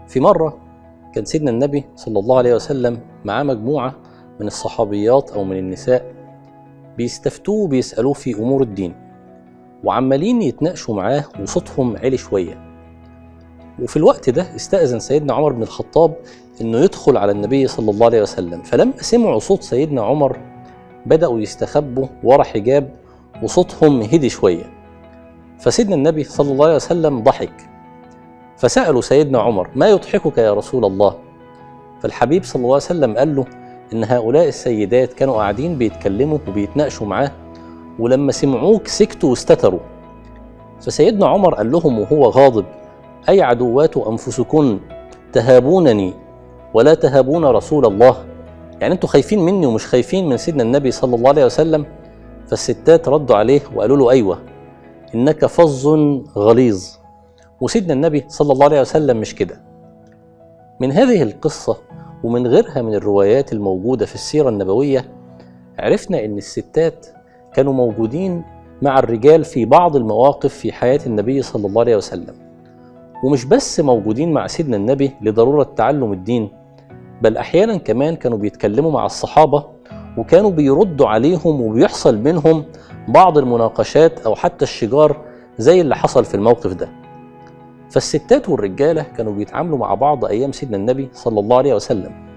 في مرة كان سيدنا النبي صلى الله عليه وسلم معاه مجموعة من الصحابيات أو من النساء بيستفتوه وبيسألوه في أمور الدين وعمالين يتناقشوا معاه وصوتهم عالي شوية وفي الوقت ده استأذن سيدنا عمر بن الخطاب إنه يدخل على النبي صلى الله عليه وسلم فلما سمعوا صوت سيدنا عمر بدأوا يستخبوا ورا حجاب وصوتهم هدي شوية فسيدنا النبي صلى الله عليه وسلم ضحك فسألوا سيدنا عمر ما يضحكك يا رسول الله فالحبيب صلى الله عليه وسلم قال له إن هؤلاء السيدات كانوا قاعدين بيتكلموا وبيتناقشوا معاه ولما سمعوك سكتوا واستتروا فسيدنا عمر قال لهم وهو غاضب أي عدوات أنفسكن تهابونني ولا تهابون رسول الله يعني انتوا خايفين مني ومش خايفين من سيدنا النبي صلى الله عليه وسلم فالستات ردوا عليه وقالوا له أيوة إنك فظ غليظ وسيدنا النبي صلى الله عليه وسلم مش كده من هذه القصة ومن غيرها من الروايات الموجودة في السيرة النبوية عرفنا إن الستات كانوا موجودين مع الرجال في بعض المواقف في حياة النبي صلى الله عليه وسلم ومش بس موجودين مع سيدنا النبي لضرورة تعلم الدين بل أحيانا كمان كانوا بيتكلموا مع الصحابة وكانوا بيردوا عليهم وبيحصل بينهم بعض المناقشات أو حتى الشجار زي اللي حصل في الموقف ده فالستات والرجالة كانوا بيتعاملوا مع بعض أيام سيدنا النبي صلى الله عليه وسلم